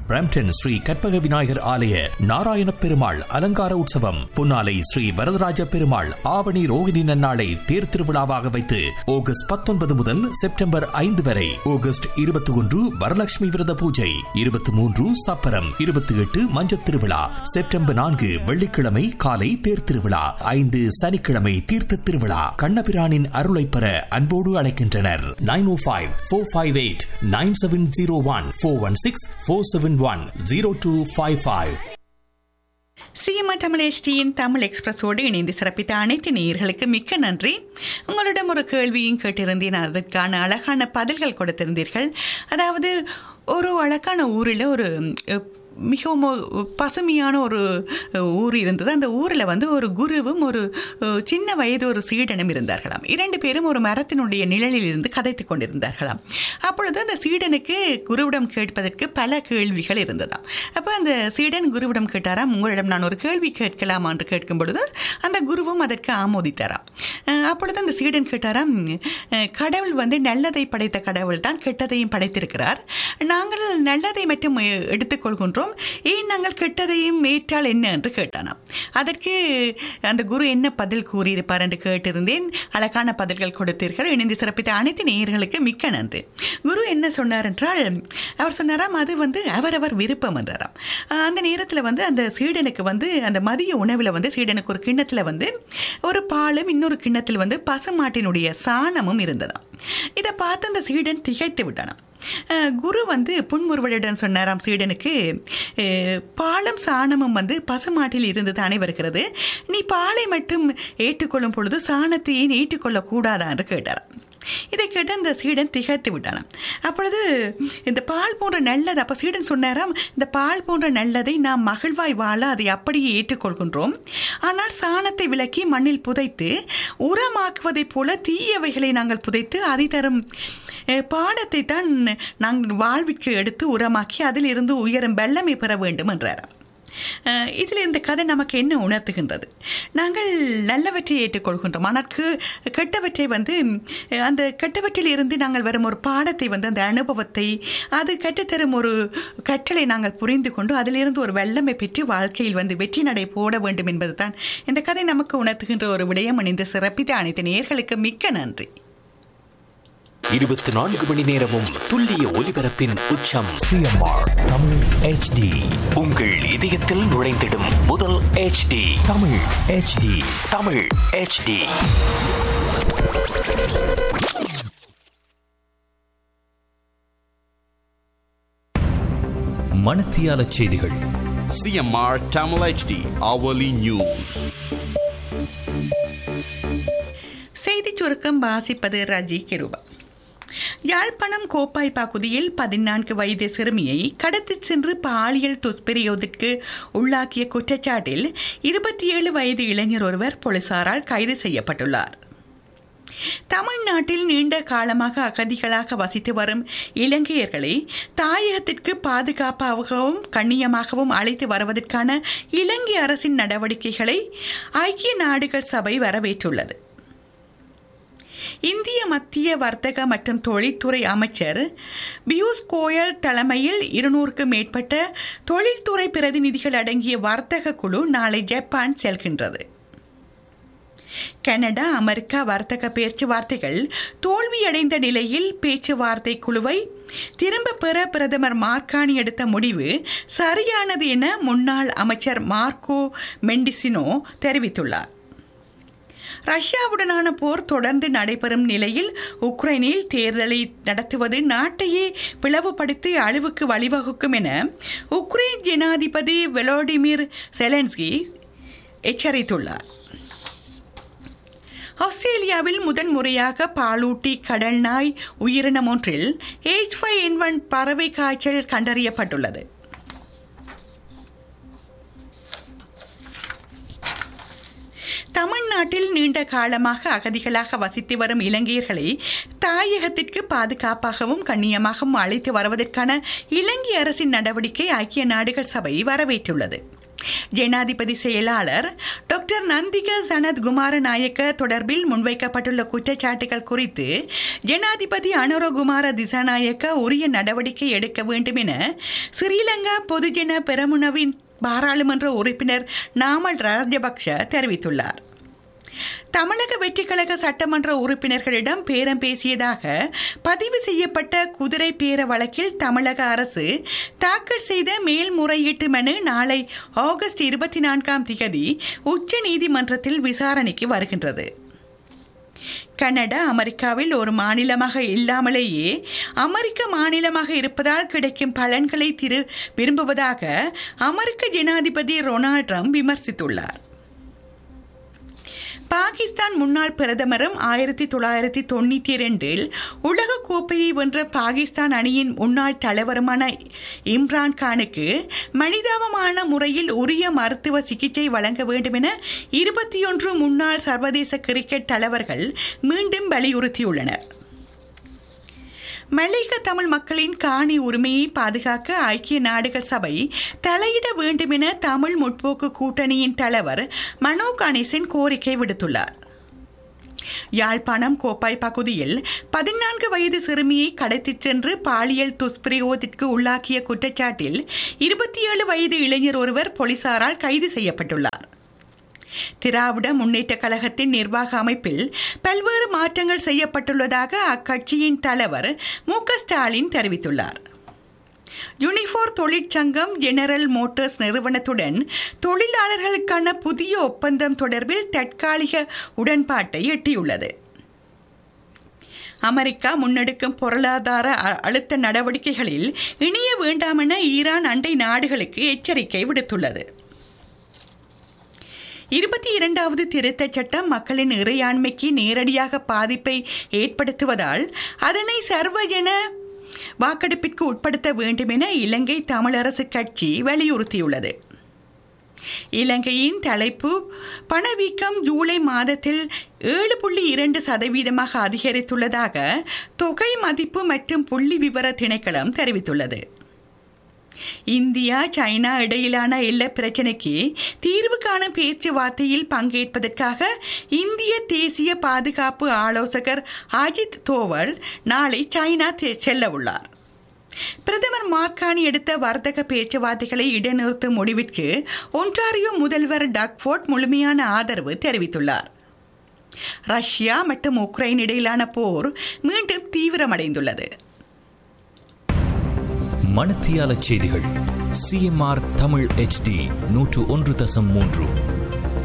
Brampton Sri கற்பக விநாயகர் ஆலய நாராயண பெருமாள் அலங்கார உற்சவம் புன்னாலை ஸ்ரீ வரதராஜ பெருமாள் ஆவணி ரோகிணி நன்னாளை தேர் திருவிழாவாக வைத்து ஆகஸ்ட் பத்தொன்பது முதல் செப்டம்பர் ஐந்து வரை ஆகஸ்ட் இருபத்தி ஒன்று வரலட்சுமி விரத பூஜை இருபத்தி மூன்று சப்பரம் இருபத்தி எட்டு மஞ்சத் திருவிழா செப்டம்பர் நான்கு வெள்ளிக்கிழமை காலை தேர் திருவிழா ஐந்து சனிக்கிழமை தீர்த்த திருவிழா கண்ணபிரானின் அருளை பெற அன்போடு அழைக்கின்றனர் nine O five four five eight nine seven zero one four one six four seven one zero two five five சிஎம்ஆ தமிழ் எஸ்டியின் தமிழ் எக்ஸ்பிரஸோடு இணைந்து சிறப்பித்த அனைத்து நேயர்களுக்கு மிக்க நன்றி உங்களிடம் ஒரு கேள்வியும் கேட்டிருந்தேன் அதற்கான அழகான பதில்கள் கொடுத்திருந்தீர்கள் அதாவது ஒரு அழகான ஊரில் ஒரு அஹ், மிகவும் ஒரு பசுமையான ஒரு அஹ், ஊர் இருந்தது அந்த ஊரில் வந்து ஒரு குருவும் ஒரு அஹ், சின்ன வயது ஒரு சீடனும் இருந்தார்களாம் இரண்டு பேரும் ஒரு மரத்தினுடைய நிழலில் இருந்து கதைத்துக் கொண்டிருந்தார்களாம் அப்பொழுது அந்த சீடனுக்கு குருவிடம் கேட்பதற்கு பல கேள்விகள் இருந்ததாம் அப்போ அந்த சீடன் குருவிடம் கேட்டாராம் உங்களிடம் நான் ஒரு கேள்வி கேட்கலாமா என்று கேட்கும் பொழுது அந்த குருவும் அதற்கு ஆமோதித்தாராம் அஹ், அப்பொழுது அந்த சீடன் கேட்டாராம் அஹ், கடவுள் வந்து நல்லதை படைத்த கடவுள் தான் கெட்டதையும் படைத்திருக்கிறார் நாங்கள் நல்லதை மட்டும் எ- எடுத்துக்கொள்கின்றோம் ஏன் நாங்கள் கெட்டதையும் ஏற்றால் என்ன என்று கேட்டானாம் அதற்கு அந்த குரு என்ன பதில் கூறியிருப்பார் என்று கேட்டிருந்தேன் அழகான பதில்கள் கொடுத்தீர்கள் இணைந்து சிறப்பித்த அனைத்து நேயர்களுக்கு மிக்க நன்றி குரு என்ன சொன்னார் என்றால் அவர் சொன்னாராம் அது வந்து அவரவர் விருப்பம் என்றாராம் அஹ் அந்த நேரத்தில் வந்து அந்த சீடனுக்கு வந்து அந்த மதிய உணவில் வந்து சீடனுக்கு ஒரு கிண்ணத்தில் வந்து ஒரு பாலும் இன்னொரு கிண்ணத்தில் வந்து பசுமாட்டினுடைய சாணமும் இருந்ததாம் இதை பார்த்து அந்த சீடன் திகைத்து விட்டானாம் அஹ் குரு வந்து புன்முறுவலுடன் சொன்னாராம் சீடனுக்கு அஹ் பாலும் சாணமும் வந்து பசுமாட்டில் இருந்து தானே வருகிறது நீ பாலை மட்டும் ஏற்றுக்கொள்ளும் பொழுது சாணத்தை ஏன் ஏற்றுக்கொள்ளக் கூடாதா என்று கேட்டாராம் இதை கேட்டு அந்த சீடன் திகைத்து விட்டானாம் அப்பொழுது இந்த பால் போன்ற நல்லது அப்போ சீடன் சொன்னாராம் இந்த பால் போன்ற நல்லதை நாம் மகிழ்வாய் வாழ அதை அப்படியே ஏற்றுக்கொள்கின்றோம் ஆனால் சாணத்தை விலக்கி மண்ணில் புதைத்து உரமாக்குவதைப் போல தீயவைகளை நாங்கள் புதைத்து அதை தரும் அஹ், பாடத்தை தான் நாங்கள் வாழ்விற்கு எடுத்து உரமாக்கி அதில் இருந்து உயரும் வெள்ளமை பெற வேண்டும் என்றாராம் அஹ், இதில் இந்த கதை நமக்கு என்ன உணர்த்துகின்றது நாங்கள் நல்லவற்றை ஏற்றுக்கொள்கின்றோம் ஆனால் கெ- கெட்டவற்றை வந்து அஹ், அந்த கெட்டவற்றில் இருந்து நாங்கள் வரும் ஒரு பாடத்தை வந்து அந்த அனுபவத்தை அது கற்றுத்தரும் ஒரு கற்றலை நாங்கள் புரிந்து கொண்டு அதிலிருந்து ஒரு வெள்ளமை பெற்று வாழ்க்கையில் வந்து வெற்றி நடை போட வேண்டும் என்பதுதான் இந்த கதை நமக்கு உணர்த்துகின்ற ஒரு விடயம் அணிந்து சிறப்பித்த அனைத்து நேயர்களுக்கு மிக்க நன்றி இருபத்தி நான்கு மணி நேரமும் துல்லிய ஒலிபரப்பின் உச்சம் சிஎம்ஆர் தமிழ் ஹெச்டி உங்கள் இதயத்தில் நுழைந்திடும் முதல் HD Tamil HD Tamil HD மணத்தியால செய்திகள் CMR Tamil HD hourly news. செய்திச் சுருக்கம் வாசிப்பது ரஜி கிருபா யாழ்ப்பாணம் கோப்பாய் பகுதியில் பதினான்கு வயது சிறுமியை கடத்திச் சென்று பாலியல் துஷ்பிரயோகத்திற்கு உள்ளாக்கிய குற்றச்சாட்டில் இருபத்தி ஏழு வயது இளைஞர் ஒருவர் போலீசாரால் கைது செய்யப்பட்டுள்ளார் தமிழ்நாட்டில் நீண்ட காலமாக அகதிகளாக வசித்து வரும் இலங்கையர்களை தாயகத்திற்கு பாதுகாப்பாகவும் கண்ணியமாகவும் அழைத்து வருவதற்கான இலங்கை அரசின் நடவடிக்கைகளை ஐக்கிய நாடுகள் சபை வரவேற்றுள்ளது இந்திய மத்திய வர்த்தக மற்றும் தொழில்துறை அமைச்சர் பியூஷ் கோயல் தலைமையில் இருநூறுக்கும் மேற்பட்ட தொழில்துறை பிரதிநிதிகள் அடங்கிய வர்த்தக குழு நாளை ஜப்பான் செல்கின்றது கனடா அமெரிக்கா வர்த்தக பேச்சுவார்த்தைகள் தோல்வியடைந்த நிலையில் பேச்சுவார்த்தை குழுவை திரும்ப பெற பிரதமர் மார்கானி எடுத்த முடிவு சரியானது என முன்னாள் அமைச்சர் மார்க்கோ மெண்டிசினோ தெரிவித்துள்ளார் ரஷ்யாவுடனான போர் தொடர்ந்து நடைபெறும் நிலையில் உக்ரைனில் தேர்தலை நடத்துவது நாட்டையே பிளவுபடுத்தி அழிவுக்கு வழிவகுக்கும் என உக்ரைன் ஜனாதிபதி வெலோடிமிர் செலன்ஸ்கி எச்சரித்துள்ளார் ஆஸ்திரேலியாவில் முதன் முறையாக பாலூட்டி கடல் நாய் உயிரினம் ஒன்றில் ஏச் ஃபைவ் என் ஒன் பறவை காய்ச்சல் கண்டறியப்பட்டுள்ளது தமிழ்நாட்டில் நீண்ட காலமாக அகதிகளாக வசித்து வரும் இலங்கையர்களை தாயகத்திற்கு பாதுகாப்பாகவும் கண்ணியமாகவும் அழைத்து வருவதற்கான இலங்கை அரசின் நடவடிக்கை ஐக்கிய நாடுகள் சபை வரவேற்றுள்ளது ஜனாதிபதி செயலாளர் டாக்டர் நந்திக சனத் குமார நாயக்க தொடர்பில் முன்வைக்கப்பட்டுள்ள குற்றச்சாட்டுகள் குறித்து ஜனாதிபதி அனுரகுமார திசாநாயக்க உரிய நடவடிக்கை எடுக்க வேண்டும் என ஸ்ரீலங்கா பொதுஜன பெரமுனவின் பாராளுமன்ற உறுப்பினர் நாமல் ராஜபக்ஷ தெரிவித்துள்ளார் தமிழக வெற்றிக்கழக சட்டமன்ற உறுப்பினர்களிடம் பேரம் பேசியதாக பதிவு செய்யப்பட்ட குதிரை பேர வழக்கில் தமிழக அரசு தாக்கல் செய்த மேல்முறையீட்டு மனு நாளை ஆகஸ்ட் இருபத்தி நான்காம் திகதி உச்ச நீதிமன்றத்தில் விசாரணைக்கு வருகின்றது கனடா அமெரிக்காவில் ஒரு மாநிலமாக இல்லாமலேயே அமெரிக்க மாநிலமாக இருப்பதால் கிடைக்கும் பலன்களை திரு விரும்புவதாக அமெரிக்க ஜனாதிபதி ரொனால்ட் ட்ரம்ப் விமர்சித்துள்ளார் பாகிஸ்தான் முன்னாள் பிரதமரும் ஆயிரத்தி தொள்ளாயிரத்தி தொண்ணூற்றி இரண்டில் உலக கோப்பையை வென்ற பாகிஸ்தான் அணியின் முன்னாள் தலைவருமான இம்ரான் கானுக்கு மனிதாபமான முறையில் உரிய மருத்துவ சிகிச்சை வழங்க வேண்டும் என இருபத்தி ஒன்று முன்னாள் சர்வதேச கிரிக்கெட் தலைவர்கள் மீண்டும் வலியுறுத்தியுள்ளனர் மலையக தமிழ் மக்களின் காணி உரிமையை பாதுகாக்க ஐக்கிய நாடுகள் சபை தலையிட வேண்டும் என தமிழ் முற்போக்கு கூட்டணியின் தலைவர் மனோ கணேசன் கோரிக்கை விடுத்துள்ளார் யாழ்ப்பாணம் கோப்பாய் பகுதியில் பதினான்கு வயது சிறுமியை கடத்திச் சென்று பாலியல் துஷ்பிரயோகத்திற்கு உள்ளாக்கிய குற்றச்சாட்டில் இருபத்தி ஏழு வயது இளைஞர் ஒருவர் போலீசாரால் கைது செய்யப்பட்டுள்ளார் திராவிட முன்னேற்ற கழகத்தின் நிர்வாக அமைப்பில் பல்வேறு மாற்றங்கள் செய்யப்பட்டுள்ளதாக அக்கட்சியின் தலைவர் மு க ஸ்டாலின் தெரிவித்துள்ளார் யூனிஃபோர் தொழிற்சங்கம் ஜெனரல் மோட்டார்ஸ் நிறுவனத்துடன் தொழிலாளர்களுக்கான புதிய ஒப்பந்தம் தொடர்பில் தற்காலிக உடன்பாட்டை எட்டியுள்ளது அமெரிக்கா முன்னெடுக்கும் பொருளாதார அழுத்த நடவடிக்கைகளில் இணைய வேண்டாமென ஈரான் அண்டை நாடுகளுக்கு எச்சரிக்கை விடுத்துள்ளது இருபத்தி இரண்டாவது திருத்தச் சட்டம் மக்களின் இறையாண்மைக்கு நேரடியாக பாதிப்பை ஏற்படுத்துவதால் அதனை சர்வஜன வாக்கெடுப்பிற்கு உட்படுத்த வேண்டும் என இலங்கை தமிழரசு கட்சி வலியுறுத்தியுள்ளது இலங்கையின் தலைப்பு பணவீக்கம் ஜூலை மாதத்தில் ஏழு புள்ளி இரண்டு சதவீதமாக அதிகரித்துள்ளதாக தொகை மதிப்பு மற்றும் புள்ளி விவர திணைக்களம் தெரிவித்துள்ளது இந்தியா சைனா இடையிலான எல்ல பிரச்சினைக்கு தீர்வு காண பேச்சுவார்த்தையில் பங்கேற்பதற்காக இந்திய தேசிய பாதுகாப்பு ஆலோசகர் அஜித் தோவல் நாளை சைனா செல்ல உள்ளார் பிரதமர் மார்கானி எடுத்த வர்த்தக பேச்சுவார்த்தைகளை இடைநிறுத்தும் முடிவிற்கு ஒன்டாரியோ முதல்வர் டக்ஃபோர்ட் முழுமையான ஆதரவு தெரிவித்துள்ளார் ரஷ்யா மற்றும் உக்ரைன் இடையிலான போர் மீண்டும் தீவிரமடைந்துள்ளது மணத்தியால செய்திகள் சிஎம்ஆர் தமிழ் ஹெச்டி நூற்று ஒன்று தசம் மூன்று